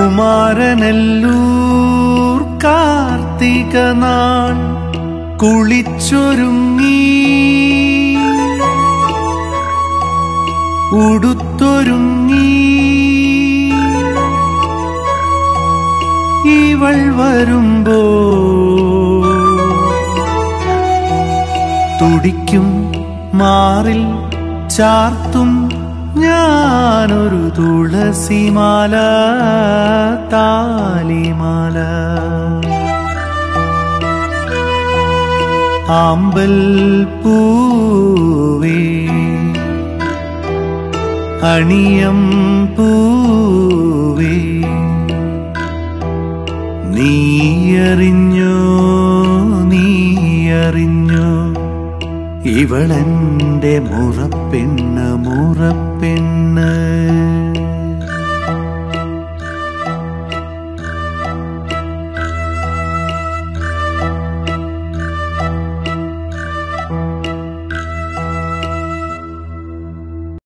കുമാരനെല്ലൂർ കാർത്തിക നാൾ കുളിച്ചൊരുങ്ങി ഉടുത്തൊരുങ്ങി ഇവൾ വരുമ്പോ തുടിക്കും മാറിൽ ചാർത്തും ഞാനൊരു തുളസിമാല താലിമാല ആമ്പൽ പൂവേ അണിയം പൂവേ നീയറിഞ്ഞോ നീയറിഞ്ഞോ ഇവളെന്റെ മുറപ്പെണ്ണ് മുറപ്പെണ്ണ്